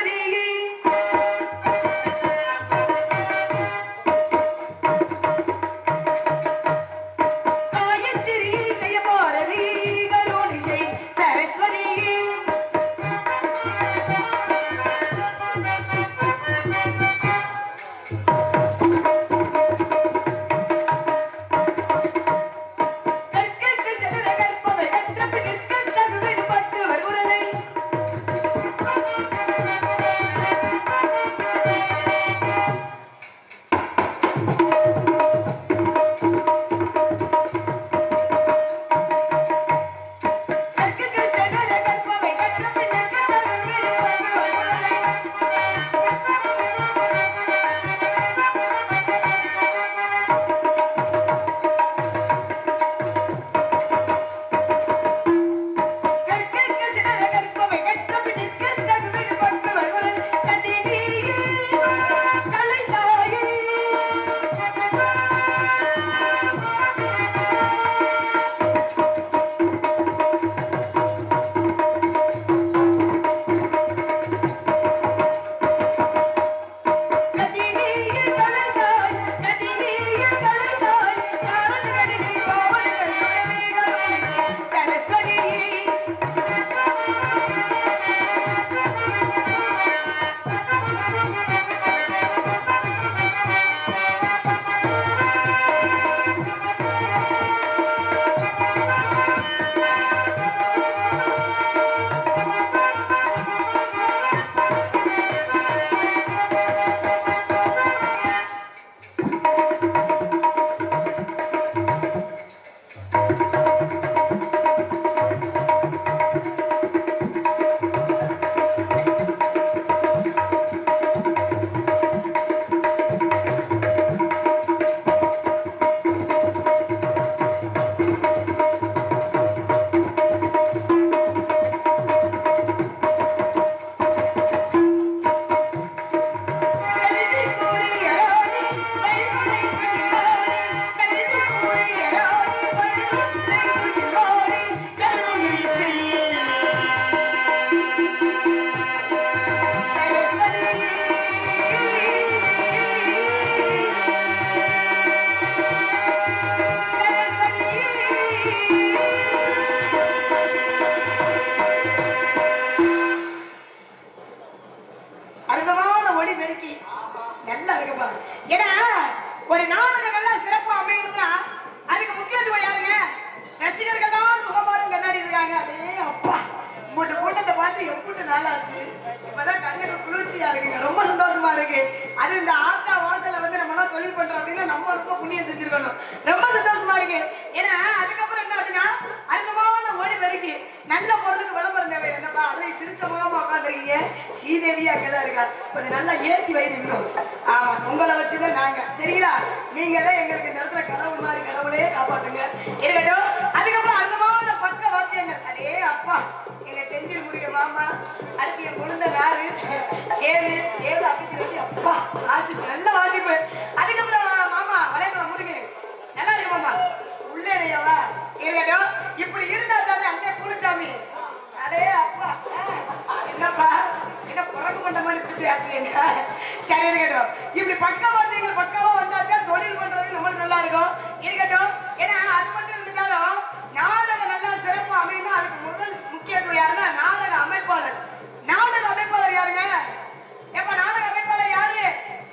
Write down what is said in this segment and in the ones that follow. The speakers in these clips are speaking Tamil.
காயத்ரி செய்ய போறது கருணிசை சரஸ்வதி கற்கட்டு செல்ல கற்பவை கற்றப்பு நிற்கத் தகுவில் பட்டு வருகுறதை கற்கட்டு செல்ல கற்பவை கற்றப்பு நிற்கத் தகுவில் பட்டு வருகுறதை கற்கட்டு செல்ல கற்பவை கற்றப்பு நிற்கத் தகுவில் பட்டு வருகுறதை கதினியே கலைத்தாயே கதினியே கலைத்தாய் கதினியே கலைத்தாய் யாரன் கதினி பாவனங்கள் நுழைவீர்கள் சரஸ்வதி கலிதி கூறியாடி கலிதுளை குடியாடி கலிதி கூறியாடி கலிதுளை குடியாடி கருணை செய்யே அற்புதமான ஒளி பெருக்கி நல்லா இருக்குப்பா ஏன்னா ஒரு நாடகம் எல்லாம் சிறப்பா அமையணும்னா அதுக்கு முக்கியத்துவம் யாருங்க ரசிகர்கள் தான் முகமாரும் கண்ணாடி இருக்காங்க அதே அப்பா உங்கள்கிட்ட கூட்டத்தை பார்த்து எம்பிட்டு நாளாச்சு இப்பதான் கண்ணுக்கு குளிர்ச்சியா இருக்குங்க ரொம்ப சந்தோஷமா இருக்கு அது இந்த ஆத்தா வாசல்ல வந்து நம்ம எல்லாம் தொழில் பண்றோம் அப்படின்னா நம்ம ரொம்ப புண்ணியம் செஞ்சிருக்கணும் ரொம்ப சந்தோஷமா இருக்கு ஏன்னா அதுக்கப்புறம் என்ன அப்படின்னா அற்புதமான ஒளி பெருக்கி நல்ல பொருளுக்கு விளம்பரம் தேவை என்னப்பா அதை சிரிச்ச முகமா உட்காந்துருக்கீங்க ஸ்ரீதேவி அங்கதான் இருக்கா கொஞ்சம் நல்லா ஏத்தி வயிறு இன்னும் ஆமா உங்களை வச்சுதான் நாங்க சரிங்களா நீங்க தான் எங்களுக்கு இந்த இடத்துல கடவுள் மாதிரி கடவுளே காப்பாத்துங்க இருக்கட்டும் அதுக்கப்புறம் அந்தமான பக்க வாத்தியங்கள் அடே அப்பா எங்க செந்தில் முடிய மாமா அடுத்து என் குழந்தை நாரு சேரு சேரு அப்படிங்கிறது அப்பா வாசிப்பு நல்ல வாசிப்பு அதுக்கப்புறம் மாமா வளையக்குளம் முருகன் நல்லா இருக்கு மாமா உள்ளே இல்லையாவா இருக்கட்டும் இப்படி இருந்தா தானே அங்கே குளிச்சாமி அடே அப்பா ஆ, என்னப்பா என்ன பிறகு கொண்ட மாதிரி திருப்பி ஆக்குறீங்க சரி இருக்கட்டும் இப்படி பக்கவாதிகள் பக்கவா வந்தாக்கா தொழில் பண்றதுக்கு நம்மளுக்கு நல்லா இருக்கும் இருக்கட்டும் ஏன்னா அது மட்டும் இருந்தாலும் நாடகம் நல்லா சிறப்பு அமையணும் அதுக்கு முதல் முக்கியத்துவம் யாருன்னா நாடக அமைப்பாளர் நாடக அமைப்பாளர் யாருங்க எப்ப நாடக அமைப்பாளர் யாரு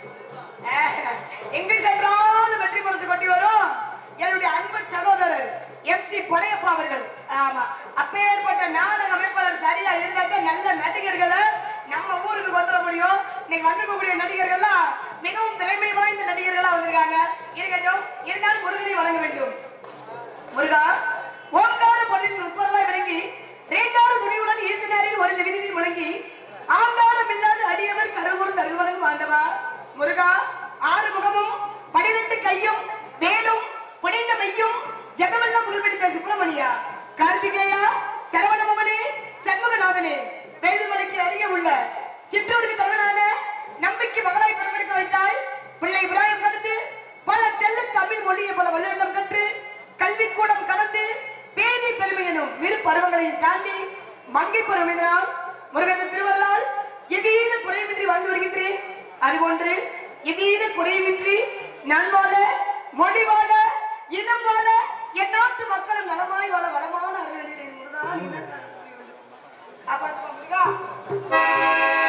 எங்க சென்றாலும் வெற்றி பரிசு கொட்டி வரும் என்னுடைய அன்பு சகோதரர் எம் சி கொடையப்பா அவர்கள் ஆமா அப்பேற்பட்ட நாடக அமைப்பாளர் சரியா இருந்தாக்க நல்ல நடிகர்களை நம்ம ஊருக்கு கொண்டு வர முடியும் இன்னைக்கு வந்திருக்கக்கூடிய நடிகர்கள்லாம் மிகவும் திறமை வாய்ந்த நடிகர்களா வந்திருக்காங்க இருக்கட்டும் இருந்தாலும் முருகனை வழங்க வேண்டும் முருகா ஓங்கார பொன்னின் முப்பொருளாய் விளங்கி ரேங்கார துணிவுடன் ஈசனாரின் ஒரு விதியில் முழங்கி ஆங்காரம் இல்லாத அடியவர் கருவூர் தருவனும் ஆண்டவா முருகா ஆறு முகமும் பனிரெண்டு கையும் வேலும் புனித மையும் ஜெகமெல்லாம் புகழ்பெற்ற சுப்பிரமணியா கார்த்திகேயா சரவணபவனே சண்முகநாதனே வேலுமலைக்கு அருகே உள்ள சிற்றூருக்கு தமிழான நம்பிக்கை மகளாய் பிறப்பெடுக்க வைத்தாய் பிள்ளை இப்ராஹிம் கடந்து பல தெல்ல தமிழ் மொழியை பல வல்லுநம் கற்று கல்விக்கூடம் கடந்து பேதி பெருமை எனும் இரு பருவங்களையும் தாண்டி மங்கை பருவமினால் முருகன் திருவருளால் எதீத குறைவின்றி வாழ்ந்து வருகின்றேன் அதுபோன்று எதீத குறைவின்றி நான் வாழ மொழி வாழ இனம் வாழ என் நாட்டு மக்களும் நலமாய் வாழ வளமான அருள்கிறேன் முருகா நீ தான் காரணம். காப்பாத்துப்பா முருகா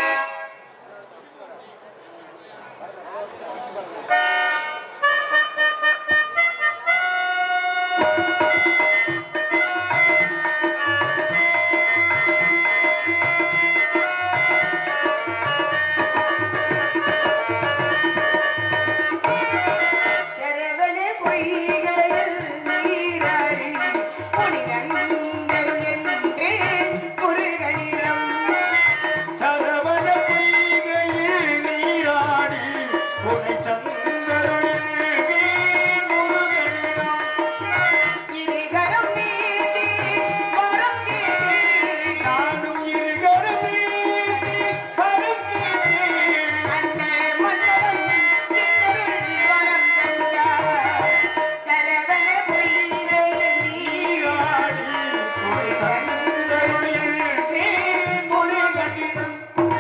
சரவண பொய்கையில் நீராடி பொடிகண்டரும் என்றேன் முருகனிடம் சரவண பொய்கையில் நீராடி துணை தந்தருளில் முருகனிடம் இருகரம் நீட்டி வரம் கேட்டு நானும் இருகரம் நீட்டி கரம் நீட்டி அன்னை மன்னவன் என்னருள் வரம் தந்தார். சரவண பொய்கையில் நீராடி நீராடி துணை தந்தருளில் முருகனிடம்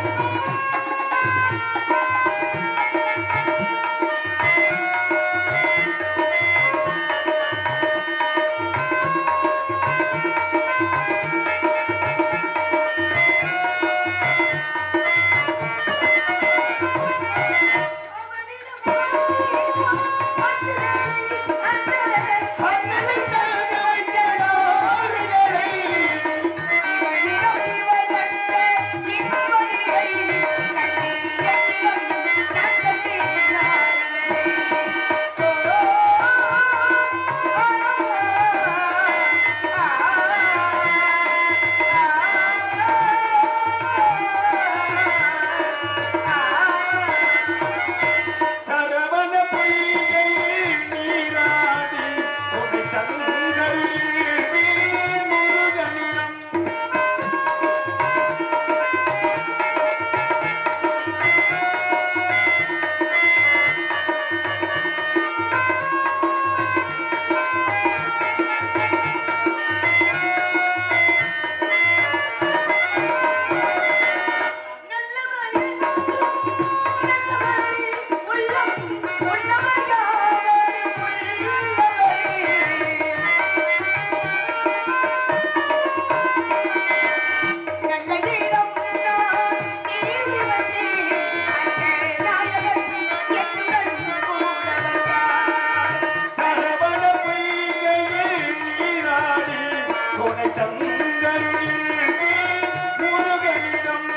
அண்ணலை தங்க வைத்த நாடுகளை சரவண பொய்கையில் நீராடி துணை தந்தருளில் முருகனிடம் சரவண பொய்கையில் நீராடி துணை தந்தருளில் முருகனிடம்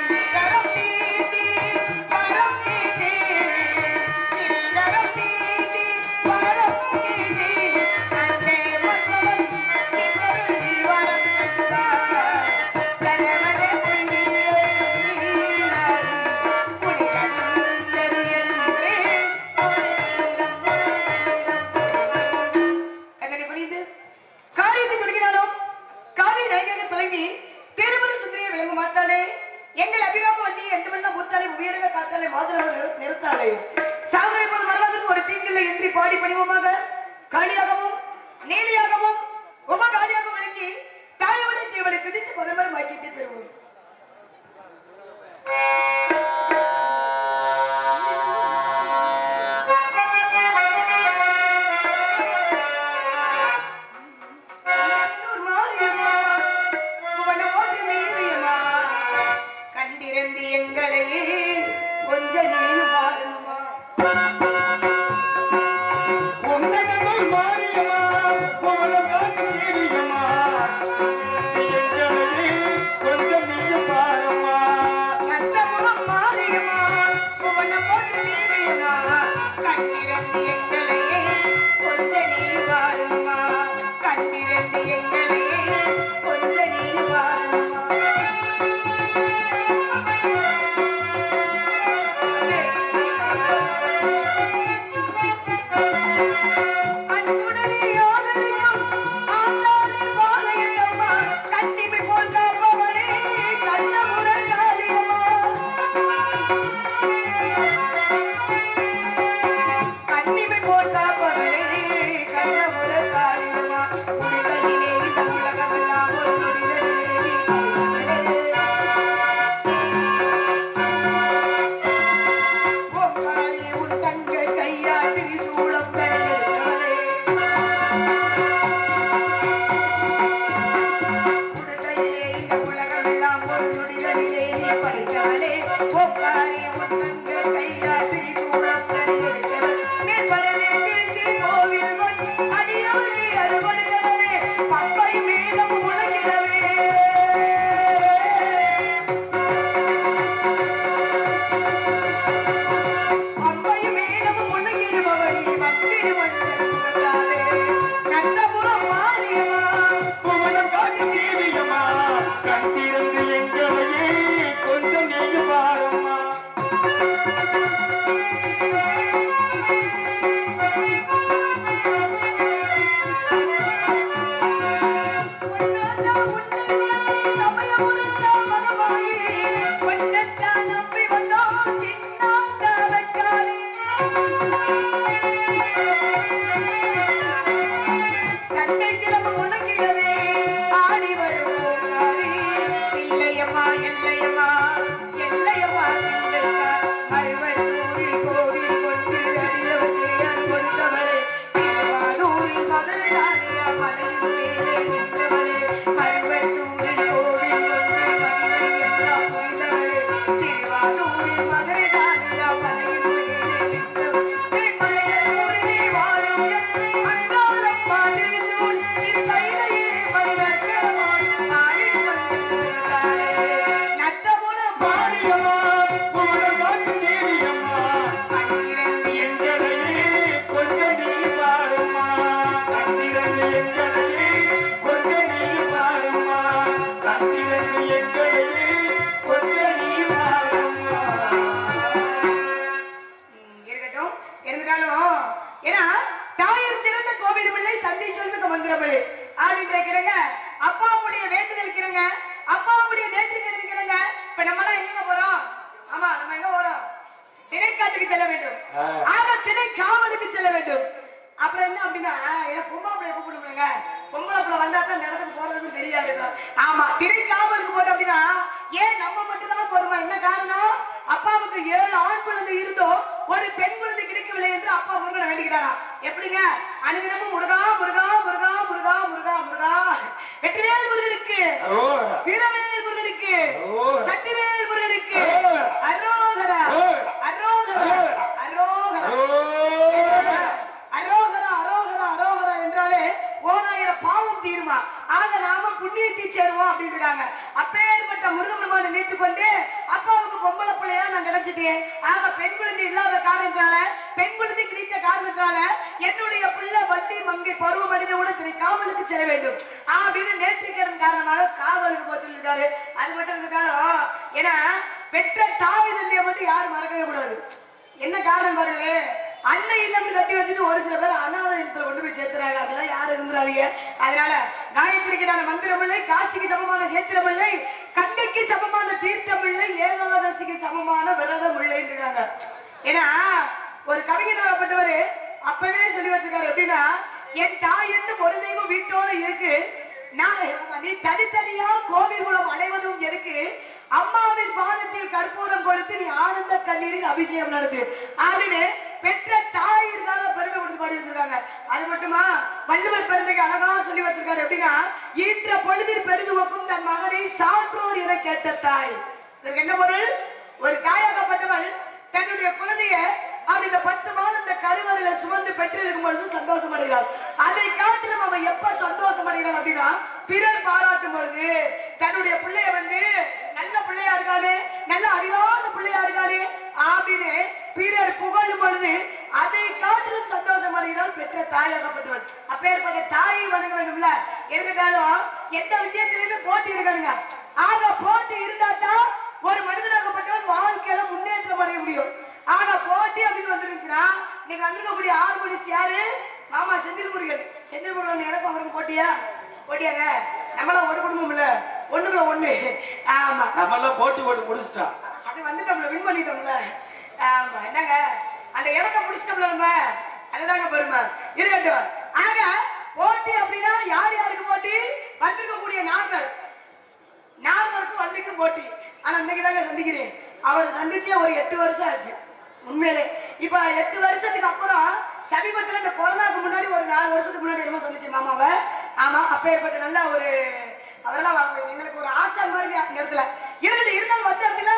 கண்ணனை பணிந்து காரியத்தை கொடுக்கிறாலும் காவிரி நயமாக தொடங்கி திருமண சுந்தரிய விளங்கு மாத்தாளே எங்கள் அபிராம வண்டி எட்டுமெல்லாம் மூத்தாலே உயரக காத்தாலே மாதிரி நிறுத்தாளே சாகரை போல் மரணத்துக்கு ஒரு தீங்கில்லை என்று பாடி பணிவோமாக காளியாகவும் நீலியாகவும் உப காளியாகவும் விளங்கி தாயவனை தேவனை துதித்து பகன்மர் வாக்கியத்தை பெறுவோம் கண்டிருந்து எங்களை கொஞ்ச நீயும் பாருமா உன்னதங்கள் மாறியமா கோலம் காட்டும் நீரியம்மா எங்களை கொஞ்சம் நீ பாரம்மா கத்தமுகம் வந்து கையாட்டி சூழத்தறி கொடுத்தவர் மேற்படவே திருச்சி கோவில் கொண்டு அடியோடி அறுபடுகிறவே பப்பை மேலும் முழங்கிடவே அம்பை மேலும் முழங்கிடுபவனி வக்கிடு மஞ்சள் சுகந்தாரே நந்தபுரம் மாரியமா புவனம் காட்டு தேவியம்மா கண்டிருந்து எங்களையே கொஞ்சம் நீங்க பாரும்மா உன்னதா உன்னை வந்தி சமயபுரத்த மகமாயி வந்தத்தா நம்பி வந்தோம் சின்னாத்த வைக்காளி கட்டை கிளம்பு உனக்கிடவே ஆடி வருவாரி இல்லையம்மா எல்லையம்மா எல்லையம்மா இல்லையா அறுவர் கோடி கோடி கொண்டு அடியோடு அன்பொருத்தவளே திருவாரூரில் மதுரையாடியா மலையில் மேலே நின்றவளே அறுவர் கோடி கோடி கொண்டு மதுரை எல்லாம் புரிந்தவளே திருவாரூரில் மதுரையாடியா மலையில் மேலே நின்றவளே மலையூரிலே வாழும் என் அன்றாடம் பாடில் சூழ் இக்கையிலே மணிவர்க்கமாய் ஆடி வந்திருந்தாளே. நத்தபுரம் மாரியம்மா புவனம் காட்டு தேவியம்மா பாடியிருந்து எங்களையே கொஞ்சம் நீங்க பாரும்மா கண்டிருந்து எங்களையே கொஞ்சம் நீங்க பாரும்மா கண்டிருந்து எங்களையே கொஞ்சம் நீங்க பாரும்மா ம், இருக்கட்டும் இருந்தாலும் ஏன்னா தாயர் சிறந்த கோவில் பிள்ளை தந்தை சொல்லுக்கு மந்திரமிழ் அப்படின்னு இருக்கிறங்க அப்பாவுடைய வேண்டுதல் இருக்கிறங்க அப்பாவுடைய நேற்றுகள் இருக்கிறங்க இப்ப நம்ம எல்லாம் எங்க போறோம் ஆமா நம்ம எங்க போறோம் திணைக்காட்டுக்கு செல்ல வேண்டும் ஆ. ஆக திணை காவலுக்கு செல்ல வேண்டும் அப்புறம் என்ன அப்படின்னா ஏன்னா பொம்பளை பிள்ளைய கூப்பிடுங்க பொம்பளை பிள்ளை வந்தா தான் இந்த இடத்துக்கு போறதுக்கும் சரியா இருக்கும் ஆமா திணை காவலுக்கு போட்டோம் அப்படின்னா ஏன் நம்ம மட்டும் தான் போடுமா என்ன காரணம் அப்பாவுக்கு ஏழு ஆண் குழந்தை இருந்தோம் ஒரு பெண் குழந்தை கிடைக்கவில்லை என்று அப்பா முருகனை வேண்டிக்கிறாராம் எப்படிங்க அனுதினமும் முருகா முருகா முருகா முருகா முருகா முருகா வெற்றிவேல் முருகனுக்கு அரோரா. வீரவேல் முருகனுக்கு அரோரா. சக்திவேல் முருகனுக்கு அரோரா. அரோகரா அரோகரா அரோகரா அரோரா. அரோகரா அரோகரா அரோகரா என்றாலே ஓராயிரம் பாவம் தீருமா ஆக நாம புண்ணியத்தை சேருவோம் அப்படின்னு இருக்காங்க அப்பேற்பட்ட முருகபெருமானை நினைத்து கொண்டு அப்பாவுக்கு பொம்பளை பிள்ளையா நான் நினைச்சிட்டேன் ஆக பெண் குழந்தை இல்லாத காரணத்தினால பெண் குழந்தை கிடைத்த காரணத்தினால என்னுடைய பிள்ளை வள்ளி மங்கை பருவ மனிதவுடன் திரு காவலுக்கு செல்ல வேண்டும் அப்படின்னு நேற்றுக்கிறன் காரணமாக காவலுக்கு போக சொல்லியிருக்காரு அது மட்டும் இருக்காலும் ஏன்னா பெற்ற தாய் தந்தையை மட்டும் யாரும் மறக்கவே கூடாது என்ன காரணம் பாருங்க அன்னை இல்லம்னு கட்டி வச்சுட்டு ஒரு சில பேர் அனாதை இல்லத்துல கொண்டு போய் சேர்த்துறாங்க அப்படிலாம் யாரும் இருந்துடாதீங்க அதனால காயத்ரிக்கான மந்திரமில்லை காசிக்கு சமமான சேத்திரமில்லை கங்கைக்கு சமமான தீர்த்தமில்லை ஏகாதசிக்கு சமமான விரதம் இருக்காங்க ஏன்னா ஒரு கவிஞராகப்பட்டவர் அப்பவே சொல்லி வச்சிருக்காரு எப்படின்னா என் தாய் என்று ஒரு தெய்வம் வீட்டோட இருக்கு நான் நீ தனித்தனியா கோவில் குளம் அலைவதும் இருக்கு அம்மாவின் பாதத்தில் கற்பூரம் கொடுத்து நீ ஆனந்த கண்ணீரில் அபிஷேகம் நடத்து அப்படின்னு பெற்ற தாயிற்காக பெருமை கொடுத்து பாடி வச்சிருக்காங்க அது மட்டுமா வள்ளுவர் பெருந்தைக்கு அழகா சொல்லி வச்சிருக்காரு எப்படின்னா ஈன்ற பொழுதில் பெருதுவக்கும் தன் மகனை சான்றோர் என கேட்ட தாய் இதற்கு என்ன பொருள் ஒரு தாயாகப்பட்டவள் தன்னுடைய குழந்தைய அவள் இந்த பத்து மாதம் இந்த கருவறையில சுமந்து பெற்றிருக்கும் பொழுது சந்தோஷம் அடைகிறாள் அதை காட்டிலும் அவன் எப்ப சந்தோஷம் அடைகிறாள் அப்படின்னா பிறர் பாராட்டும் பொழுது தன்னுடைய பிள்ளைய வந்து நல்ல பிள்ளையா இருக்கானே நல்ல அறிவாத பிள்ளையா இருக்கானே அப்படின்னு பிறர் புகழும் பொழுது அதை காட்டிலும் சந்தோஷம் அடைகிறாள் பெற்ற தாயாகப்பட்டவள் அப்பேற்பட்ட தாயை வணங்க வேண்டும்ல எதுக்காலும் எந்த விஷயத்திலுமே போட்டி இருக்கணுங்க ஆக போட்டி இருந்தா தான் ஒரு மனிதனாகப்பட்டவன் வாழ்க்கையில முன்னேற்றம் அடைய முடியும் ஆனா போட்டி அப்படின்னு வந்துருந்துச்சுன்னா நீங்க வந்திருக்கக்கூடிய ஆர்கனைஸ்ட் யாரு மாமா செந்தில் முருகன் செந்தில் முருகன் எனக்கு அவருக்கு போட்டியா போட்டியாங்க நம்மளாம் ஒரு குடும்பம் இல்ல ஒண்ணுக்குள்ள ஒண்ணு ஆமா நம்ம எல்லாம் போட்டி போட்டு முடிச்சிட்டோம் அது வந்துட்டோம்ல வின் பண்ணிட்டோம்ல ஆமா என்னங்க அந்த இடத்த பிடிச்சிட்டோம்ல நம்ம அதுதாங்க பெருமை இருக்கட்டும் ஆக போட்டி அப்படின்னா யார் யாருக்கு போட்டி வந்திருக்கக்கூடிய நார்மல் நார்மலுக்கும் வள்ளிக்கும் போட்டி ஆனா இன்னைக்கு தாங்க சந்திக்கிறேன் அவர் சந்திச்சே ஒரு எட்டு வருஷம் ஆச்சு உண்மையிலே இப்ப எட்டு வருஷத்துக்கு அப்புறம் சமீபத்துல இந்த கொரோனாக்கு முன்னாடி ஒரு நாலு வருஷத்துக்கு முன்னாடி என்னமோ சந்திச்சு மாமாவை ஆமா அப்பேற்பட்ட நல்ல ஒரு அதெல்லாம் வாங்க எங்களுக்கு ஒரு ஆசை மாதிரி அந்த இடத்துல இருக்குது இருந்தாலும் வந்த இடத்துல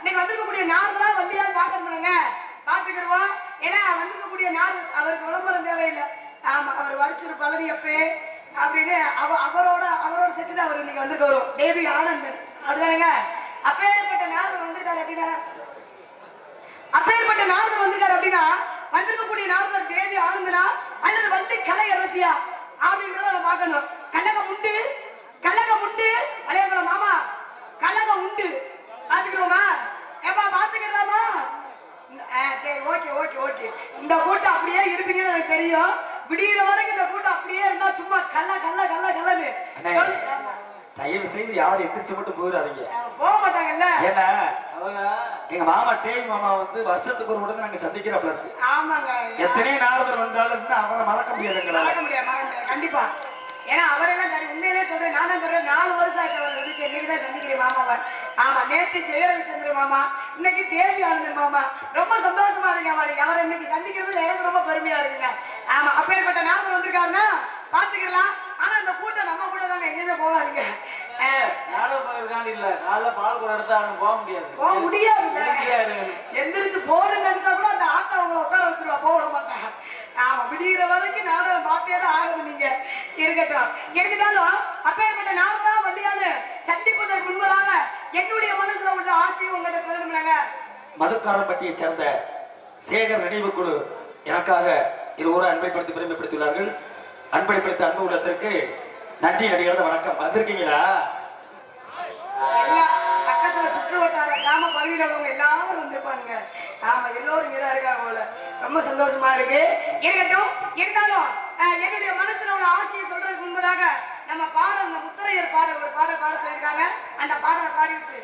இன்னைக்கு வந்திருக்கக்கூடிய நார்மலா வள்ளியா பாக்கணுங்க பாத்துக்கிடுவோம் ஏன்னா வந்திருக்கக்கூடிய நாள் அவருக்கு விளம்பரம் தேவையில்லை ஆமா அவர் வரிச்சிரு பழனியப்பே அப்படின்னு அவ அவரோட அவரோட செட்டு தான் அவர் இன்னைக்கு வந்துட்டு வரும் தேவி ஆனந்தன் அப்படிதானுங்க அப்பேற்பட்ட நாள் வந்துட்டாரு அப்படின்னா அப்பேற்பட்ட நாரதர் வந்திருக்காரு அப்படின்னா வந்திருக்கக்கூடிய நாரதர் தேவி ஆனந்தனா அல்லது வள்ளி கலை அரசியா அப்படின்றத நம்ம பார்க்கணும் கல்லகம் உண்டு கல்லகம் உண்டு அலையங்குளம் மாமா கல்லகம் உண்டு பாத்துக்கிறோமா ஏப்பா பாத்துக்கலாமா சரி ஓகே ஓகே ஓகே இந்த கூட்டம் அப்படியே இருப்பீங்கன்னு எனக்கு தெரியும் விடியிற வரைக்கும் இந்த கூட்டம் அப்படியே இருந்தா சும்மா கல்ல கல்ல கல்ல கல்லன்னு அண்ணே. சொல்லு. ஆமா. தயவு செய்து யாரும் எந்திரிச்சு மட்டும் போயிடாதீங்க அவங்க போக மாட்டாங்கல்ல ஏன்னா எங்க மாமா டேய் மாமா வந்து வருஷத்துக்கு ஒரு உடனே நாங்க சந்திக்கிறப்பல இருக்கு ஆமாங்க எத்தனை நாரதர் வந்தாலும் இருந்து அவரை மறக்க முடியாது எங்களால மறக்க முடியாது மறக்க முடியாது கண்டிப்பா ஏன்னா அவரெல்லாம் சரி உண்மையிலே சொல்றேன் நான் தான் சொல்றேன் நாலு வருஷம் ஆச்சு அவர் வந்து இன்னைக்கு தான் சந்திக்கிறேன் மாமாவை ஆமா நேற்று ஜெயரவிச்சந்திர மாமா இன்னைக்கு தேவி ஆனந்தன் மாமா ரொம்ப சந்தோஷமா இருக்கு அவருக்கு அவரை இன்னைக்கு சந்திக்கிறது எனக்கு ரொம்ப பெருமையா இருக்குங்க ஆமா அப்பேற்பட்ட நாம வந்திருக்காருன்னா பாத்துக்கலாம் ஆனா அந்த கூட்டம் நம்ம கூட தாங்க எங்கேயுமே போகாதீங்க அஹ், நாடகம் பார்க்கறதுக்காண்டி இல்ல காலைல பால் கூட எடுத்தா அவனுக்கு போக முடியாது போக முடியாதுல்ல முடியாது. எந்திரிச்சு போறேன்னு நினைச்சா கூட அந்த ஆட்டோ அவங்கள உட்கார வச்சிருவா போக விட மாட்டாங்க ஆமா விடிகிற வரைக்கும் நாடகம் பார்த்தே தான் ஆகணும் நீங்க இருக்கட்டும் இருக்கட்டாலும் அப்பேற்பட்ட நாடகா வள்ளியாளு சந்திப்பதற்கு முன்பதாக என்னுடைய மனசுல உள்ள ஆசையும் உங்கள்கிட்ட சொல்லணும்லங்க மதுக்காரம்பட்டியை சேர்ந்த சேகர் நினைவு குழு எனக்காக இது ஒரு அன்பைப்படுத்தி பெருமைப்படுத்தியுள்ளார்கள் அன்பளிப்படுத்த அன்பு உள்ளத்திற்கு நன்றி நடிகர் வணக்கம் வந்திருக்கீங்களா எல்லாம் பக்கத்துல சுற்று வட்டார கிராம பகுதியில் உள்ளவங்க எல்லாரும் வந்திருப்பாங்க ஆமா எல்லோரும் இங்கதான் இருக்காங்க போல ரொம்ப சந்தோஷமா இருக்கு இருக்கட்டும் இருந்தாலும் அஹ், என்னுடைய மனசுல உள்ள ஆசையை சொல்றதுக்கு முன்பதாக நம்ம பாடல் இந்த முத்திரையர் பாடல் ஒரு பாடல் பாட சொல்லியிருக்காங்க அந்த பாடலை பாடிவிட்டு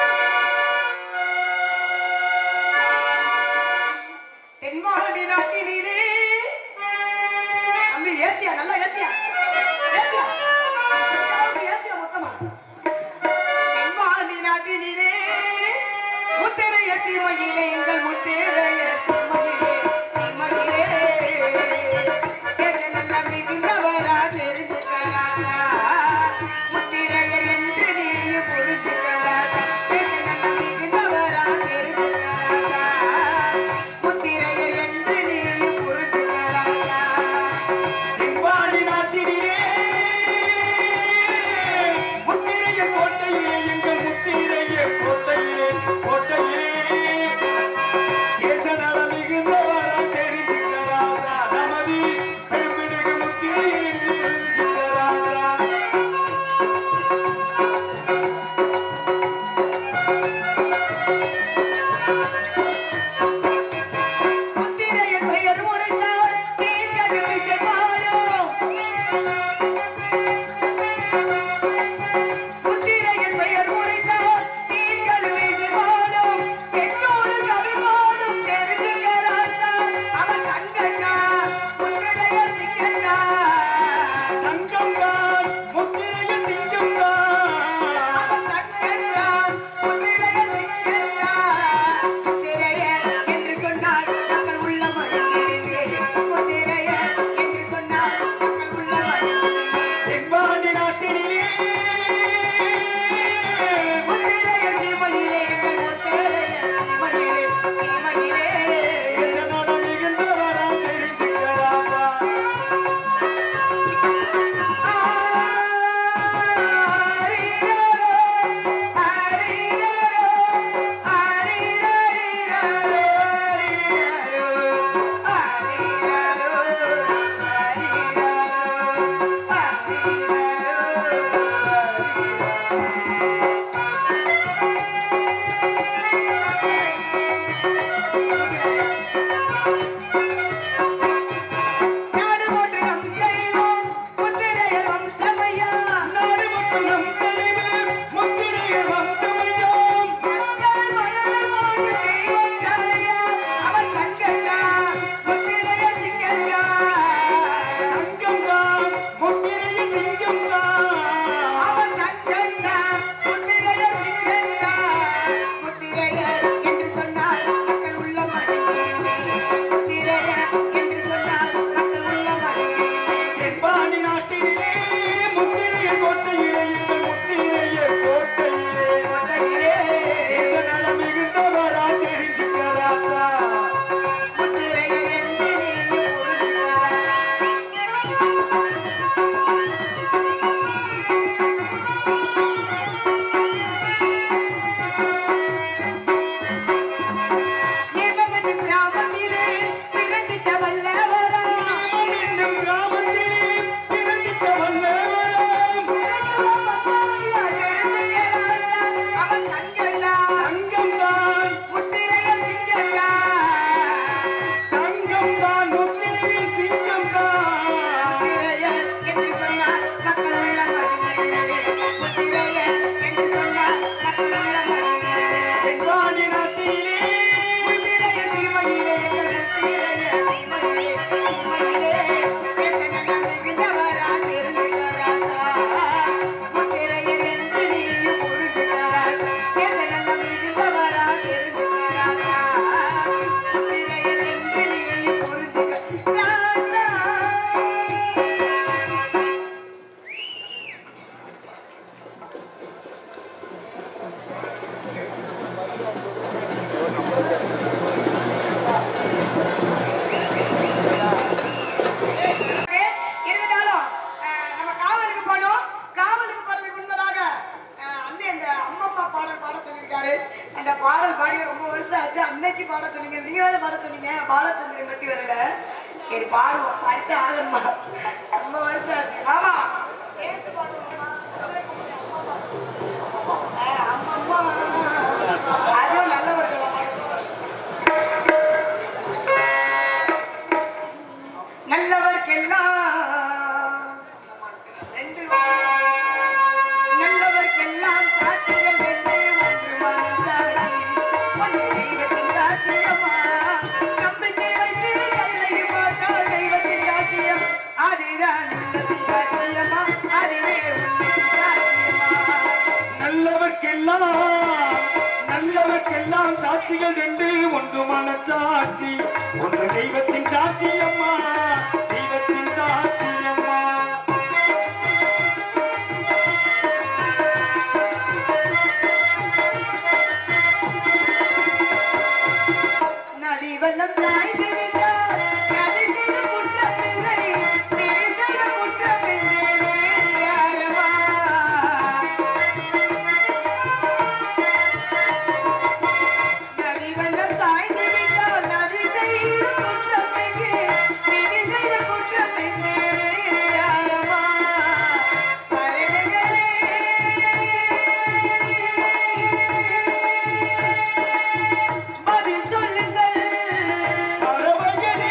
தென்மாவட்டி நாட்டினிலே தம்பி ஏத்தியா நல்லா ஏத்தியா ஏத்தியா அப்படி ஏத்தியா மொத்தமா தென்மாண்டி நாட்டினிலே முத்திரைய சீமையிலே எங்கள் முத்திரைய சீமையிலே சீமையிலே தேச நல்ல மிகுந்தவரா தெரிஞ்சுக்கலாமா முத்திரையர் என்று நீ புரிஞ்சுக்கலாமா தேச நல்ல மிகுந்தவரா தெரிஞ்சுக்கலாமா முத்திரையர் என்று நீ புரிஞ்சுக்கலாமா தென்பாண்டி நாட்டினிலே முத்திரைய கோட்டையிலே எங்கள் முத்திரைய கோட்டையிலே கோட்டையிலே தேசநல மிகுந்தவரா தெரிஞ்சுக்கிறாரா நமதி பெருமிடுகு முத்திரையை தெரிஞ்சுக்கிறாரா முத்திரையர் பெயர் உரைத்தார் நீங்கள் விஜயபாலம் முத்திரையர் பெயர் உரைத்தார் நீங்கள் விஜயபாலம் என்னோடு கவிபாடும் தெரிஞ்சுக்கிறாரா அவன் தங்கண்ணா முத்திரையர் சிங்கண்ணா தங்கம்தான் முத்திரைய திங்கம்தான் அவன் தங்கண்ணா முத்திரையர் சிங்கண்ணா முத்திரையர் என்று சொன்னால் நாங்கள் உள்ள முத்திரையர் என்று சொன்னால் நாங்கள் உள்ள தென்பாண்டி நாட்டினிலே முத்திரையர் சீமையிலே எங்கள் முத்திரையர் சீமையிலே சீமையிலே தேசநல மிகுந்தவரா தெரிஞ்சுக்கிறாரா நாடு போற்று நம் தெய்வம் முத்திரையர் வம்சமையா நாடு மற்றும் நம் தலைவர் முத்திரைய வம்சமையாம் மக்கள் மனதில் போற்று தெய்வம் தானையா அவன் கண்கண்டா முத்திரையர் சிங்கண்டா தங்கம்தான் முத்திரைய திங்கம்தான் அவன் கண்கண்டா முத்திரையர் சிங்கண்டா முத்திரையர் என்று சொன்னால் மக்கள் உள்ள முத்திரையர் என்று பத்தி பாட சொன்னீங்க நீங்க வேற பாட சொன்னீங்க பாலச்சந்திரன் பத்தி வரல சரி பாடுவோம் அடுத்து ஆகணுமா ரொம்ப வருஷம் ஆச்சு ஆமா சேர்த்து பாடுவோமா? ஆ, ஆமா, ஆமா. அதுவும் நல்லவர்களா நல்லவர்க்கெல்லாம் ரெண்டு நல்லவர்க்கெல்லாம் சாட்சிகள் என்று ஒன்று மனசாட்சி ஒன்று தெய்வத்தின் சாட்சியமா நம்பிக்கை வைத்து கல்லை பார்த்தா தெய்வத்தின் சாட்சியம் அதுதான் உள்ளத்தின் சாட்சியமா அதுவே உள்ளத்தின் சாட்சியமா நல்லவர்க்கெல்லாம் நல்லவர்க்கெல்லாம் சாட்சிகள் என்று ஒன்று மனசாட்சி ஒன்று தெய்வத்தின் சாட்சி அம்மா தெய்வத்தின் சாட்சி அம்மா நதி வெள்ளம் சாய்ந்து விட்டார் நதி செய்த குற்றமில்லை நீ செய்த குற்றமில்லை வேறு யாரம்மா நதி வெள்ளம் சாய்ந்து விட்டால் நதி செய்த குற்றமில்லை நீ செய்த குற்றமில்லை வேறு யாரம்மா பதில் சொல்லுங்கள் பறவைகளே,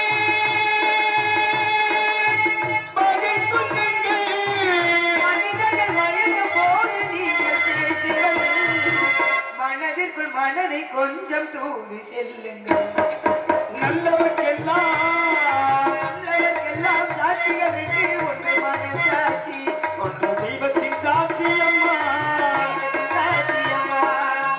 பதில் சொல்லுங்கள். மனிதர்கள் வயது போது நீங்கள் பேசுங்கள் மனதிற்குள் மனதை கொஞ்சம் தூவி செல்லுங்கள் நல்லவர்க்கெல்லாம் நல்லவர்க்கெல்லாம் சாட்சிகள் விட்டு ஒன்று மனசாட்சி ஒன்று தெய்வத்தின் சாட்சி அம்மா சாட்சியம்மா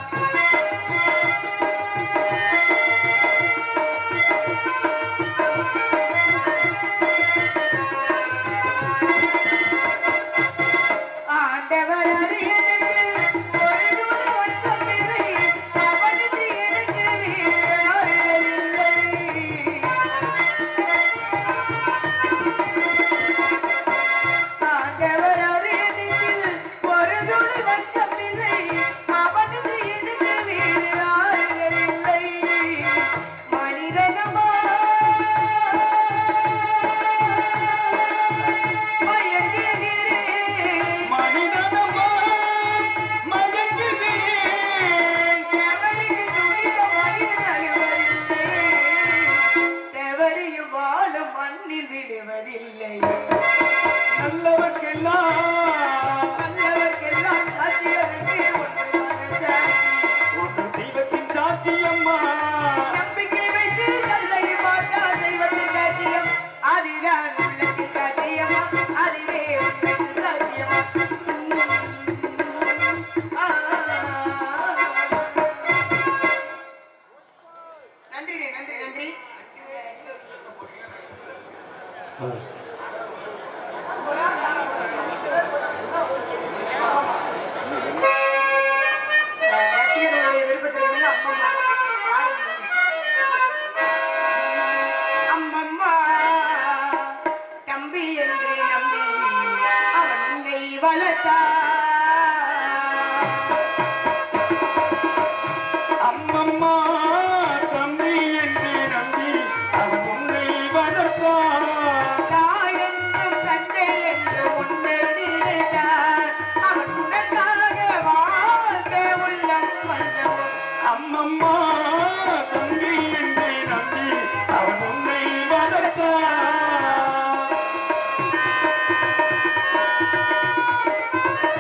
ஆண்டவர் அரியணையில் ஒரு நூல் ஒற்றமில்லை அவனுக்கு எனக்கு வேறு ஆறுதலில்லை ஆண்டவர் அரியணையில் ஒரு நூல் ஒற்றமில்லை அவனுக்கு எனக்கு வேறு ஆறுதலில்லை மனிதனமா மயங்குகிறேன் மனிதனம்மா மயங்குகிறேன் தேவனுக்கு துணிந்த மனிதன் அழுவதில்லை. தேவரையும் வாழும் மண்ணில் விழுவதில்லை நல்லவர்க்கெல்லாம் நல்லவர்க்கெல்லாம் சாட்சியருக்கு ஒன்று மனசாட்சி. ஒன்று தெய்வத்தின் சாட்சி அம்மா நம்பிக்கை வைத்து நல்லை பார்த்தா தெய்வத்தின் சாட்சியம் அதுதான் உள்ளத்தின் சாட்சியமா அதுவே உண்மையின் சாட்சியமா ஆ. நன்றி நன்றி நன்றி ரசிகர்களுடைய விருப்பத்திலிருந்து அம்மம்மா அம்மம்மா தம்பி என்று நம்பி அவன் உன்னை வளர்த்தான் அம்மம்மா தம்பி என்று நம்பி அவன் உன்னை வளர்த்தான் தாயென்றும் தந்தை என்று உன்னை நினைத்தார். அவன் உனக்காக வாழ்ந்த உள்ளம் வந்தவன். அம்மம்மா தம்பி என்று நம்பி அவன் உன்னை வளர்த்தான்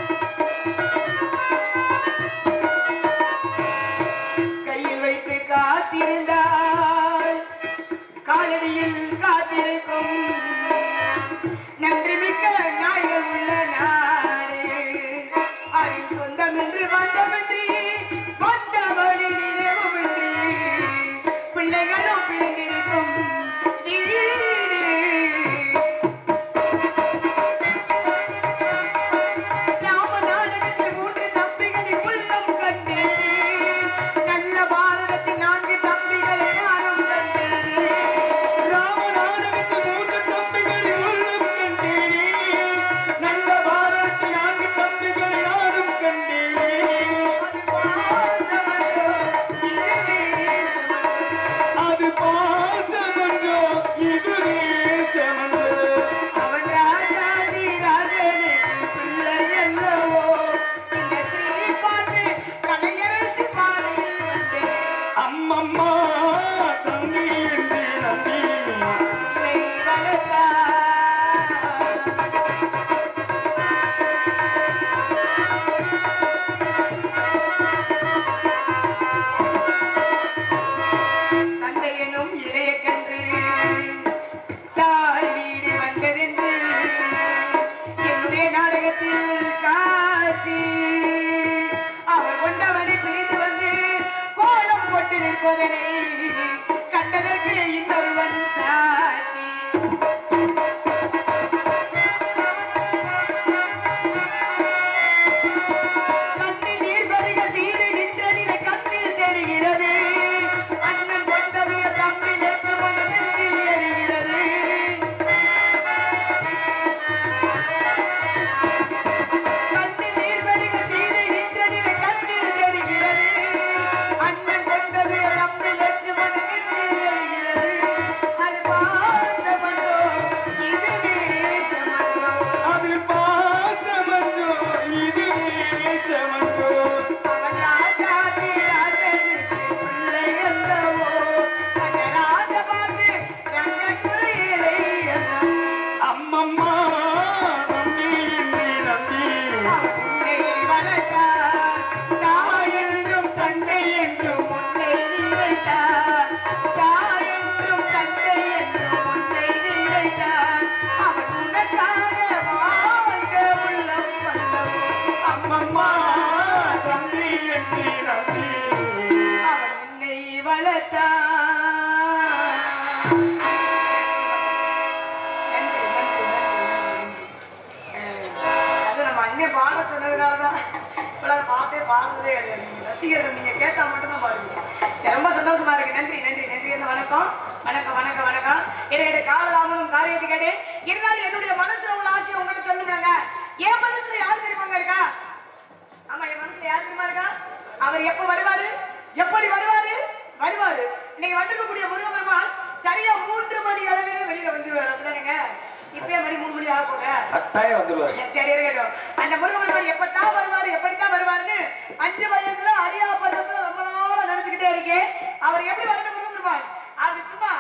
நன்றி, நன்றி, நன்றி, நன்றி. அஹ், அது நம்ம அண்ணன் பாட சொன்னதுனாலதான் இப்பெல்லாம் பாட்டே பாடுறதே கிடையாது நீங்க ரசிகர்கள் நீங்க கேட்டா மட்டும்தான் பாடுவீங்க சரி, ரொம்ப சந்தோஷமா இருக்கு நன்றி நன்றி நன்றி என்ன வணக்கம் வணக்கம் வணக்கம் வணக்கம் என்னுடைய காலதாமதம் காரியத்தை கேட்டு இருந்தாலும் என்னுடைய மனசுல உள்ள ஆசையை உங்ககிட்ட சொல்லுங்க என் மனசுல யார் தெரியுமாங்க இருக்கா ஆமா என் மனசுல யார் தெரியுமா இருக்கா அவர் எப்ப வருவாரு எப்படி வருவாரு வருவாரு இன்னைக்கு வந்திருக்கக்கூடிய முருகபெருமான் சரியா மூன்று மணி அளவிலே வெளியில வந்துருவாரு அப்படிதானுங்க இப்பயே மணி மூணு மணி ஆக போங்க கட்டாயம் வந்துருவாரு சரி இருக்கட்டும் அந்த முருகபெருமான் எப்பத்தான் வருவாரு எப்படித்தான் வருவாருன்னு அஞ்சு வயசுல அடியா பருவத்துல ரொம்ப நாளா நினைச்சுக்கிட்டே இருக்கேன் அவர் எப்படி வரணும் முருகபெருமான் அது சும்மா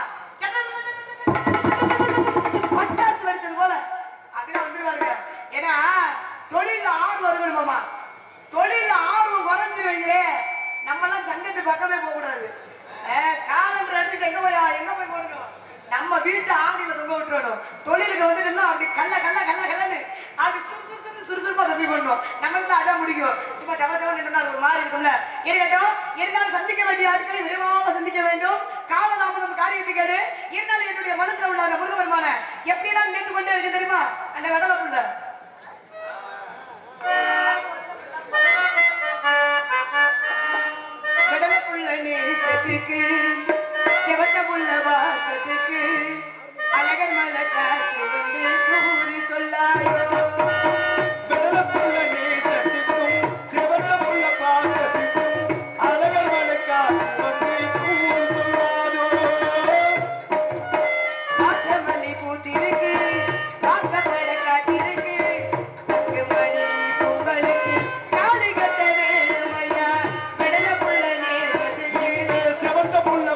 பட்டாசு வெடிச்சது போல அப்படியே வந்துருவாருங்க ஏன்னா தொழில ஆர்வம் இருக்கணும் மாமா தொழில ஆர்வம் குறைஞ்சு வைங்களே நம்ம எல்லாம் சங்கத்து பக்கமே போக கூடாது காலன்ற இடத்துக்கு எங்க போய் எங்க போய் போடணும் நம்ம வீட்டு ஆவணியில தொங்க விட்டுறணும் தொழிலுக்கு வந்து நின்னா அப்படி கல்ல கல்ல கல்ல கல்லன்னு அப்படி சுறு சுறு சுறு சுறுசுறுப்பா தப்பி பண்ணணும் நம்மளுக்கு அதான் முடிக்கும் சும்மா தவ தவ நின்னா அது ஒரு மாதிரி இருக்கும்ல இருக்கட்டும் இருந்தாலும் சந்திக்க வேண்டிய ஆட்களை விரைவாக சந்திக்க வேண்டும் காலதாமதம் காரியத்துக்கு இருந்தாலும் என்னுடைய மனசுல உள்ள அந்த முருகபெருமான எப்படி எல்லாம் நினைத்து கொண்டே இருக்கு தெரியுமா அந்த விடல புள்ள விடல புள்ள நேசத்துக்கு சிவத்த புள்ள வாசத்துக்கு அழகர் மலை காத்து வந்து கூறி சொல்லாயோ விடலப்புள்ள நேசத்துக்கும் சிவந்தமுள்ள பாசத்துக்கும் அழகர் மலைக்காத்து வந்து கூறு சொல்லாதோ காற்றமல்லி பூத்திருக்கு காக்கப்பட காத்திருக்கு பத்து மணி பொங்கலுக்கு காளி கட்ட வேணும் ஐயா விடல புள்ள நேசத்துக்கு சிவந்த புள்ள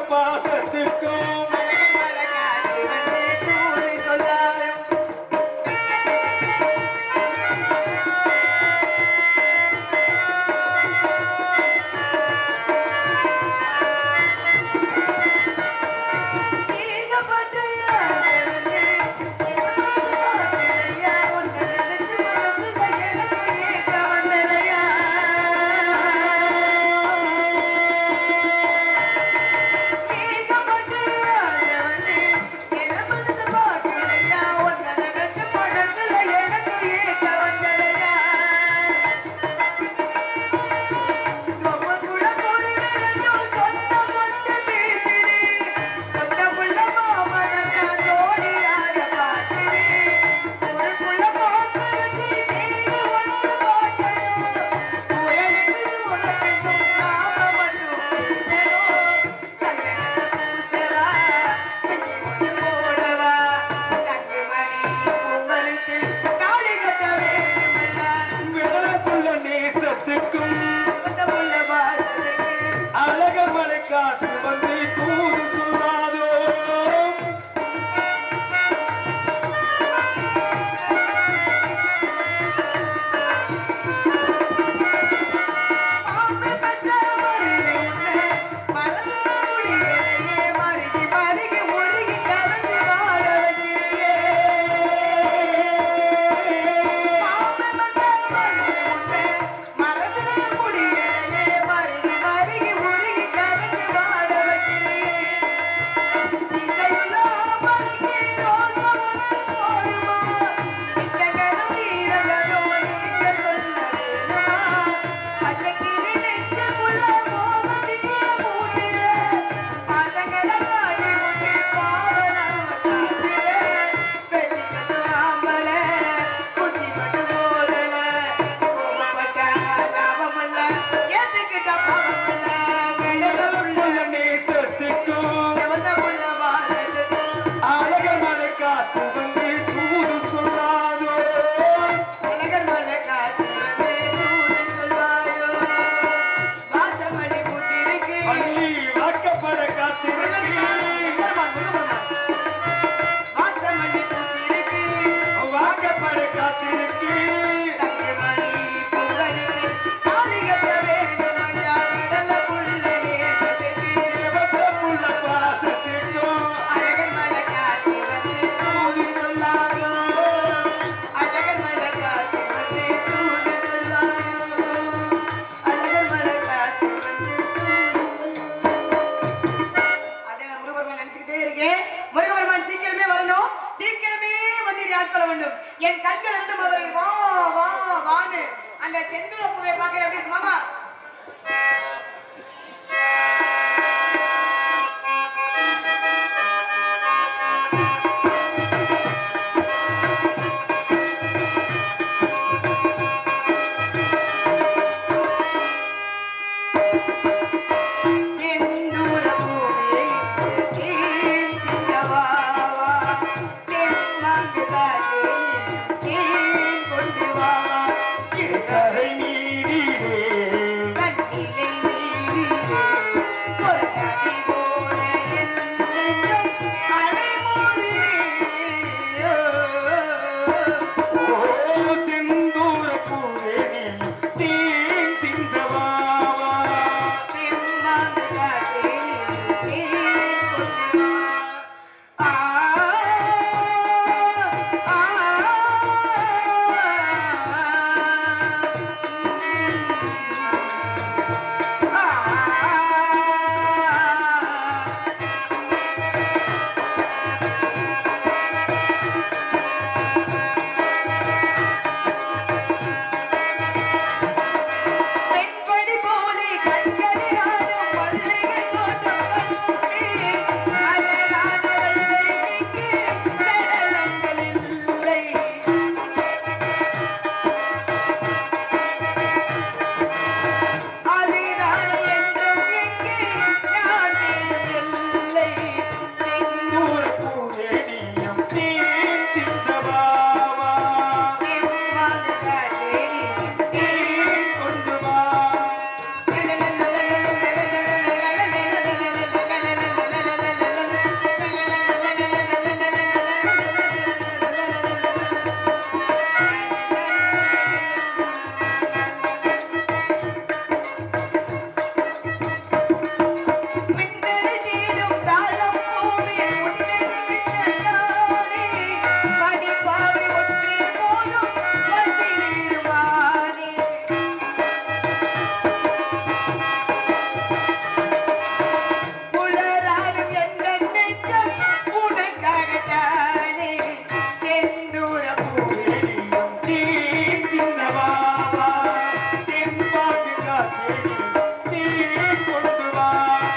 என் கண்கள் இருந்து மதுரை வா வா வான்னு அந்த செந்தூர பூவை பார்க்க எப்படி இருக்கு மாமா செந்தூர பூவே தேன் சின்னவாவா தென்மாங்கு தாயே தேன் கொண்டு வாவா கரை நீடிலே கண்ணிலை நீரிலே ஒரு நதி போல என் நெஞ்சம் அலைமோதுதே. ஓ செந்தூர பூவே நீ தேன் சிந்தவாவா தென்மாங்கு தாயே தேன் கொண்டு வா. ஆ பெண்படி போலே கண்களில் ஆடும் மல்லிகை தோட்டம் கண்டே. அழகான வெள்ளைக்கு சடலங்கள் இல்லை. அதிராணி என்றும் இங்கே நான் இல்லை. செந்தூர பூவே நீயும் தேன் சிந்தவாவா தென்மாங்கு காட்டே தேன் கொண்டு வா மின்னல் தேடும் தாளம் பூவே முன்னணி விட்டதானே மணிப்பாவை ஒன்றே போதும் வந்திடுவானே புலராடும் எங்கள் நெஞ்சம் உனக்காகத்தானே செந்தூர பூவே நீயும் தேன் சிந்தவாவா தென்பாங்கு காற்றே நீ தேன் கொண்டு வா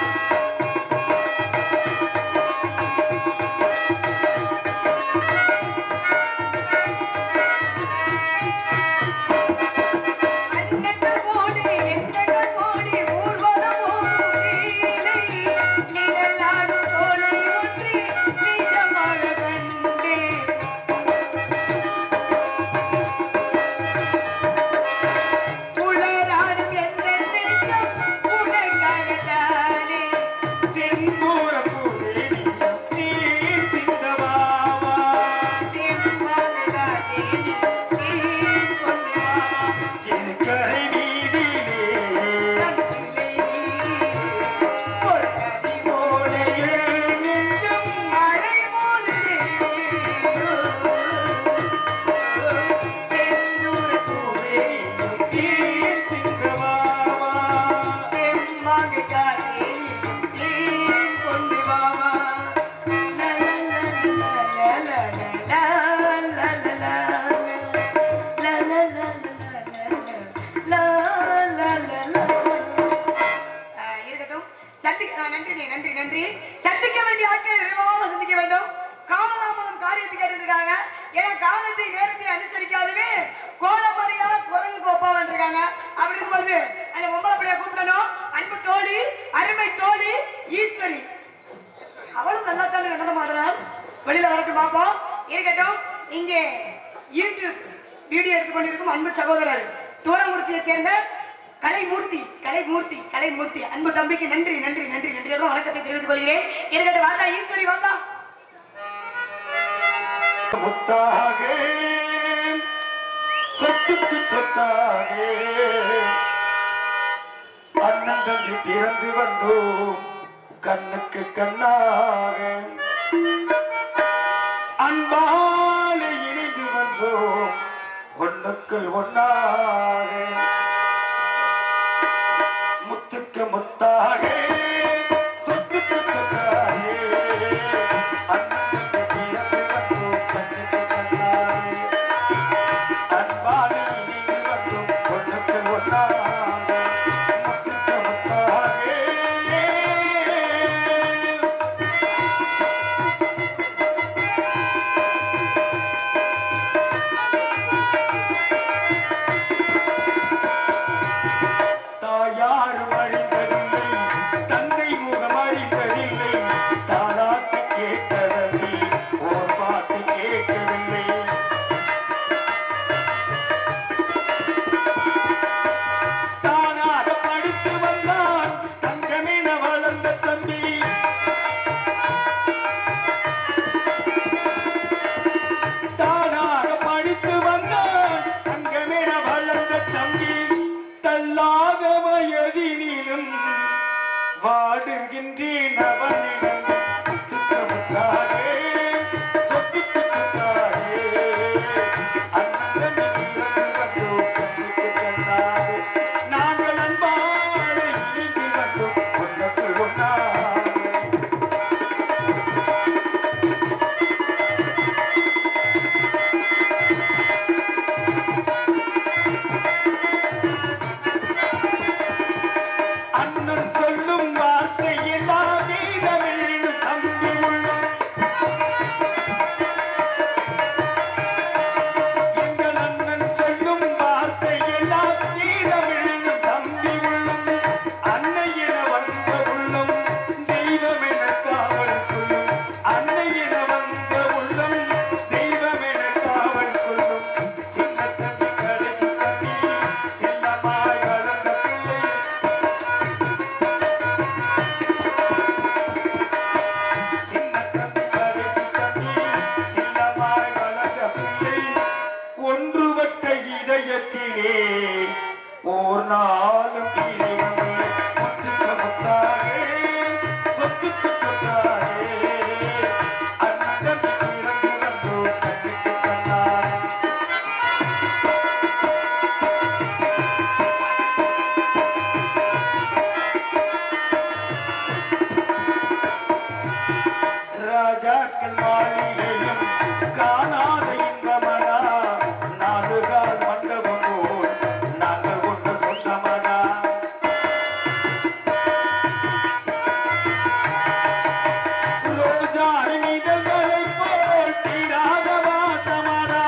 அன்னங்கள் போலே எண்ணங்கள் போலே ஊர்வலம் போகும் வேலை நிழலாடும் சோலை ஒன்றி நிஜமாக கண்டேன் உலராடும் எங்கள் நெஞ்சம் உனக்காகத்தானே செந்தூர பூவே நீயும் தேன் சிந்தவாவா தெம்மானதானே நீ கொண்டு வா என் கரை நீடிலே கண்ணிலே ஒரு நதி போல என் நெஞ்சம் அலைமோதுதே. செந்தூர பூவே தேன் சிந்தவாவா தெம்மாங்கு காற்றே நீ கொண்டு வாவா. லா, லா, லா, லா, லா, லா, லா, லா, லா, லா, லா, லா, லா. ஆஹ் இருக்கட்டும் சந்திக்க ஆஹ் நன்றி நன்றி நன்றி சந்திக்க வேண்டிய ஆட்களை விரைவாக சந்திக்க வேண்டும் காலதாமதம் காரியத்தை கேட்டு இருக்காங்க ஏன்னா காலத்தை நேரத்தை அனுசரிக்காதவே கோலமரியா குரங்கு கோப்பா வந்திருக்காங்க அப்படி இருக்கும்போது அந்த பொம்பளை பிள்ளைய கூப்பிடணும் அன்பு தோழி அருமை தோழி ஈஸ்வரி அவளும் நல்லா தானே நடன மாடுறாள் வெளியில வரட்டும் பார்ப்போம் இருக்கட்டும் இங்கே யூடியூப் வீடியோ எடுத்துக் கொண்டிருக்கும் அன்பு சகோதரர் தூரங்குறிச்சியை சேர்ந்த கலைமூர்த்தி கலைமூர்த்தி கலைமூர்த்தி அன்பு தம்பிக்கு நன்றி நன்றி நன்றி நன்றி எல்லாம் வணக்கத்தை தெரிவித்துக் கொள்கிறேன் இருக்கட்டும் வாந்தா ஈஸ்வரி வாந்தா முத்தாக சொத்துக்கு சொத்தாக அண்ணன் தம்பி பிறந்து வந்தோம் கண்ணுக்கு கண்ணாக அன்பால இணைந்து வந்தோம் ஒண்ணுக்குள் ஒன்னாக முத்துக்கு முத்தாக சொத்துக்கு சொத்தாக அண்ணன் தம்பி பிறந்து வந்தோம் கண்ணுக்கு கண்ணாக ராஜாக்கள் மாளிகையும் காணாத இன்பமடா நாலு கால் மண்டபம் போல் நாங்கள் கொண்ட சொந்தமடா ரோஜா இதழ்களை போல் தீராத வாசமடா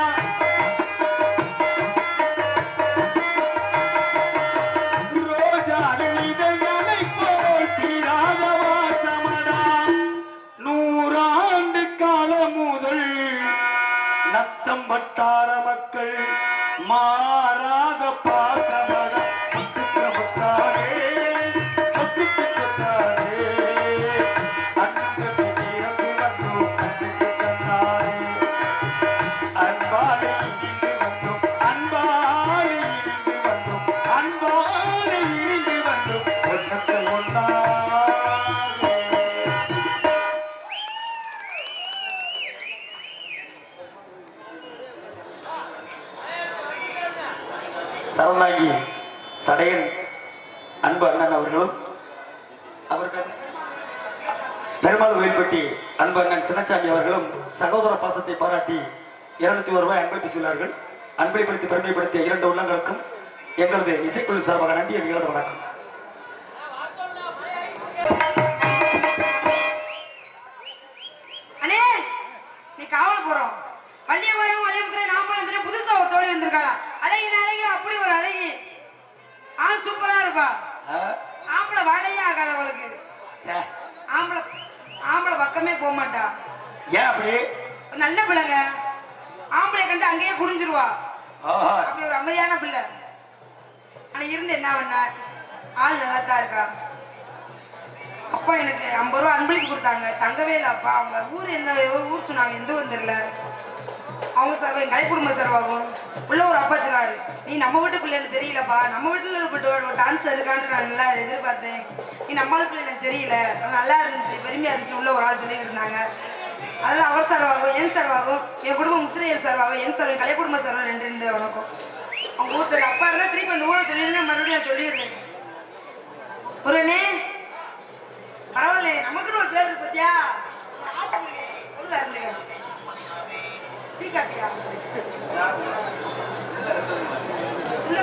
ரோஜா இதழ்களை போல் தீராத வாசமடா நூறாண்டு காலம் முதல் நத்தம் வட்டார மக்கள் மாறாத பாசமட சொத்துக்கு முத்தாரே சொத்துக்கு சொத்தாரே அன்புக்கு இறந்து வந்தோம் கண்ணுக்கு தந்தாரே அன்பாலே இனிந்து வந்தோம் அன்பாலே இனிந்து வந்தோம் அன்பாலே இனிந்து வந்தோம் ஒன்னத்தை ஒன்றாக சரவணாகி சடையன் அன்பு அண்ணன் அவர்களும் அவர்கள் பெருமாள் கோயில்பட்டி அன்பு அண்ணன் சின்னசாமி அவர்களும் சகோதர பாசத்தை பாராட்டி இருநூத்தி ஒரு ரூபாய் அன்பளிப்பு செய்தார்கள் அன்பளிப்படுத்தி பெருமைப்படுத்திய இரண்டு உள்ளங்களுக்கும் எங்களது இசைக்குழு சார்பாக நன்றி எங்களது வணக்கம் அண்ணே நீ காவல போறோம் வள்ளியமரம் வள்ளியமுத்திரை நாம வந்துட்டு புதுசா ஒரு தோழி வந்திருக்காளா அழகி அழகி அப்படி ஒரு அழகி ஆள் சூப்பரா இருப்பா ஆம்பளை வாடையே ஆகாது அவளுக்கு சே, ஆம்பளை ஆம்பளை பக்கமே போக மாட்டா ஏன் அப்படி ஒரு நல்ல பிள்ளைங்க ஆம்பளை கண்டு அங்கேயே குடிஞ்சிருவா ஆஹா, அப்படி ஒரு அமைதியான பிள்ளை ஆனா இருந்து என்ன பண்ண ஆள் நல்லா தான் இருக்கா அப்பா எனக்கு ஐம்பது ரூபா அன்பளிப்பு கொடுத்தாங்க தங்கவே இல்லை அப்பா அவங்க ஊர் என்ன ஊர் சொன்னாங்க எந்த ஊர் தெரியல அவங்க சர்வ கலை குடும்ப சர்வாகும் உள்ள ஒரு அப்பா சொன்னாரு நீ நம்ம வீட்டு பிள்ளைன்னு தெரியலப்பா நம்ம வீட்டுல பட்டு ஒரு டான்ஸ் இருக்கான்னு நான் நல்லா எதிர்பார்த்தேன் நீ நம்ம வீட்டு பிள்ளை எனக்கு தெரியல ஆனா நல்லா இருந்துச்சு பெருமையா இருந்துச்சு உள்ள ஒரு ஆள் சொல்லிட்டு இருந்தாங்க அதெல்லாம் அவர் சர்வாகும் என் சர்வாகும் என் குடும்பம் முத்திரையர் சர்வாகும் என் சர்வம் கலை குடும்ப சர்வம் ரெண்டு ரெண்டு வணக்கம் அவங்க ஊர் தெரியல அப்பா இருந்தா திருப்பி அந்த ஊரை சொல்லியிருந்தேன் மறுபடியும் நான் சொல்லிடுறேன் ஒருனே பரவாயில்ல நமக்குன்னு ஒரு பேர் இருக்கு பாத்தியா ஒழுங்கா இருந்துங்க டீ காப்பியா உள்ள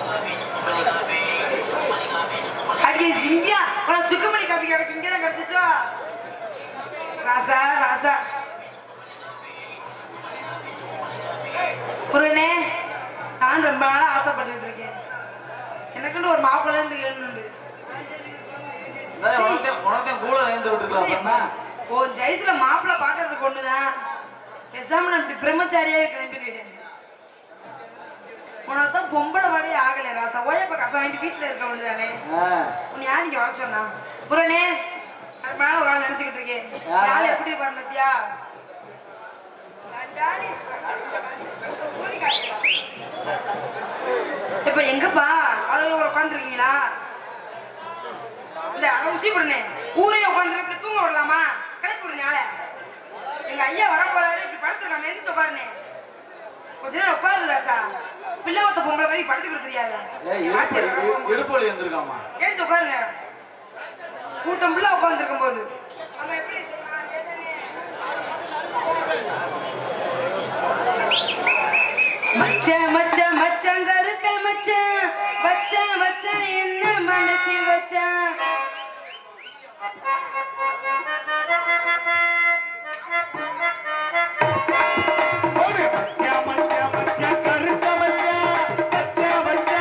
அடியே ஜிங்கியா உனக்கு சுக்குமணி காப்பி கிடக்கு இங்கே தான் கிடச்சிச்சோ ராசா ராசா புரியனே நான் ரொம்ப நாளா ஆசைப்பட்டுட்டு இருக்கேன் எனக்குன்னு ஒரு மாப்பிள்ளை இருந்து வேணும்னு உனக்கு கூட நேர்ந்து விட்டுருக்கலாம் ஓ ஜெயிஸ்ல மாப்பிள்ளை பாக்குறதுக்கு ஒண்ணுதான் பேசாம நான் இப்படி பிரம்மச்சாரியாவே கிளம்பிடுவேன் உனக்கு தான் பொம்பளை வாடே ஆகல ராசா ஓயப்ப கசம் வாங்கிட்டு வீட்டுல இருக்க வேண்டியதானே உன்னை யார் இங்க வர சொன்னா புறனே அது மேல ஒரு ஆள் நினைச்சுக்கிட்டு இருக்கேன் யாரு? யாரு எப்படி பாரு மத்தியா இப்ப எங்கப்பா ஆளுல ஒரு உட்காந்துருக்கீங்களா இந்த அவசியம் பண்ணு ஊரே உட்காந்துரு இப்படி தூங்க விடலாமா கிளப்பி விடுனால எங்க ஐயா வர போறாரு இப்படி படுத்துருக்காங்க எந்திரிச்சு உட்காருனே கொஞ்ச நேரம் உட்காரு ராசா பிள்ளை ஒத்த பொம்பளை மாதிரி படுத்துக்கிட்டு தெரியாது இடுப்பு வலி வந்திருக்காமா ஏன் உட்காருங்க கூட்டம் ஃபுல்லா உட்காந்துருக்கும் போது அவன் எப்படி தெரியுமா? ஜெயசனே. மச்சான் மச்சான் மச்சான் கருக்கல் மச்சான் மச்சான் மச்சான் என்ன மனசு வச்சான் ஒரு பச்சை, மச்சை, மச்சை, கருத்த மச்சை, பச்சை, மச்சை.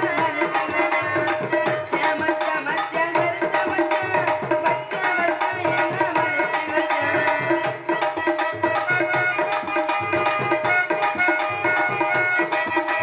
மச்சான் மச்சான் மச்சான் கருத்த மச்சான் மச்சான் மச்சான் என்ன மனசு வச்சான்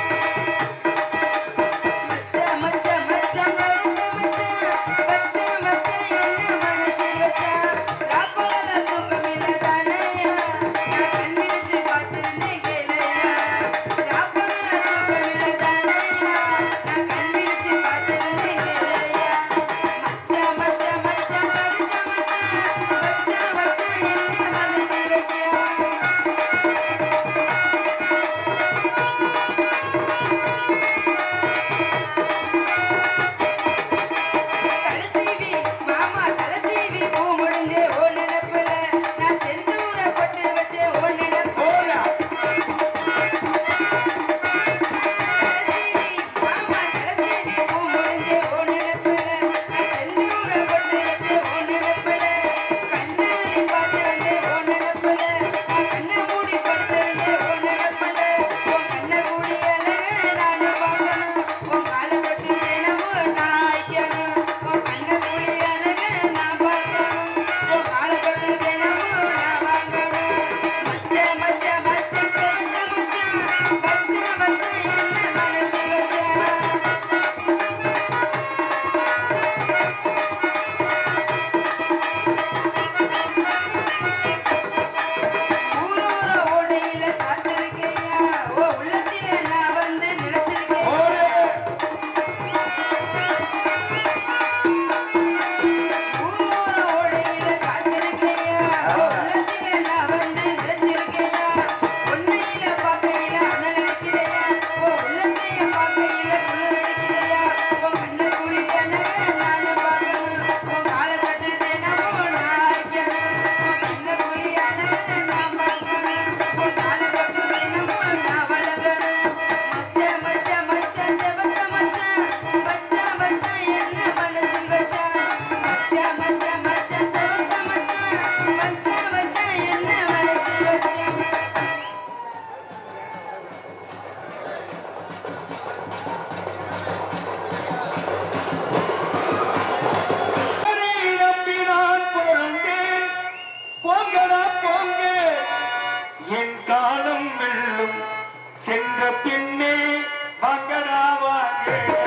என் காலம் வெல்லும் சென்ற பின்னே வாங்கடா வாங்க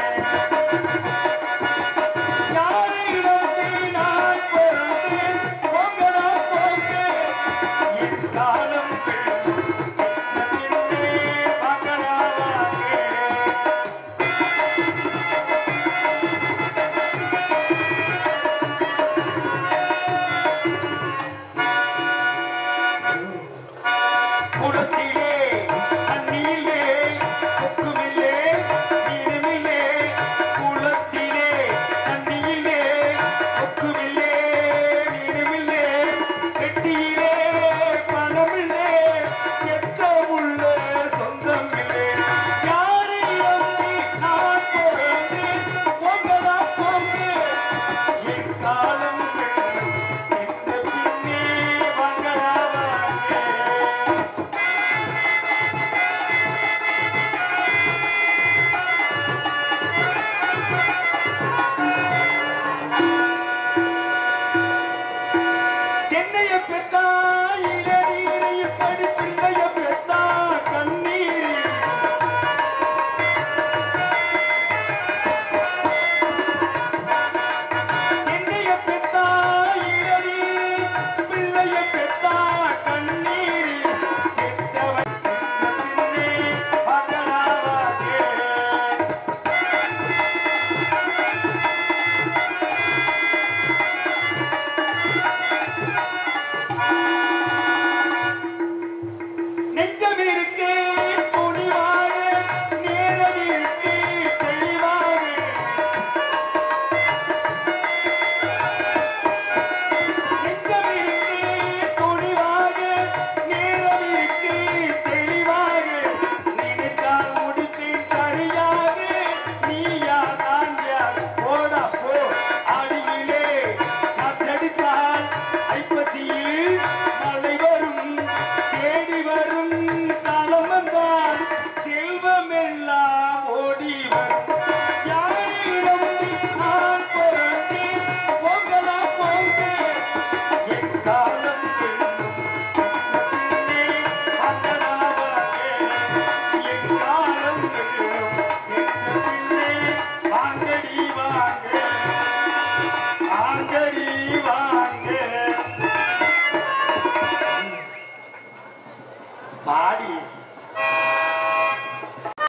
யாரை நம்பி நான் பிறந்தேன்? போங்கடா போங்க. என் காலம் வெல்லும் சென்ற பின்னே வாங்கடா வாங்க. குளத்திலே தண்ணீரிலே கொக்குமில்லே நீருமில்லே குளத்திலே தண்ணீரிலே கொக்குமில்லே நீருமில்லே வெட்டியிலே பணமில்லே எத்தமுள்ள சொந்தமில்லே யாரை நம்பி நான் பிறந்தேன்? போங்கடா போங்க. என் காலம் வெல்லும் சென்ற பின்னே வாங்கடா வாங்க. என்னைய பெத்தா இளநீரை படி பிள்ளைய பெத்தா கண்ணீர் என்னைய பெத்தா இளநீர் பிள்ளைய பெத்தா கண்ணீர் பெத்தவன் சென்ற பின்னே பகலாவாதே நெஞ்சமிருக்கு துணிவாக நேரமிருக்கு தெளிவாக நெஞ்சமிருக்கு துணிவாக நேரமிருக்கு தெளிவாக நினைத்தால் முடித்தேன் சரியாக நீயா நான் யார் போடா போ அடியிலே காற்றடித்தால் ஐப்பசியில் மழை வரும் தேடி வரும் காலம் வந்தால் செல்வமெல்லாம் ஓடி வரும் யாரை நம்பி நான் பிறந்தேன்? போங்கடா போங்க. என் காலம் வெல்லும் பின்னே வாங்கடா வாங்க. என் காலம் வெல்லும் பின்னே வாங்கடி வாங்க வாங்கடி வாங்க பாடி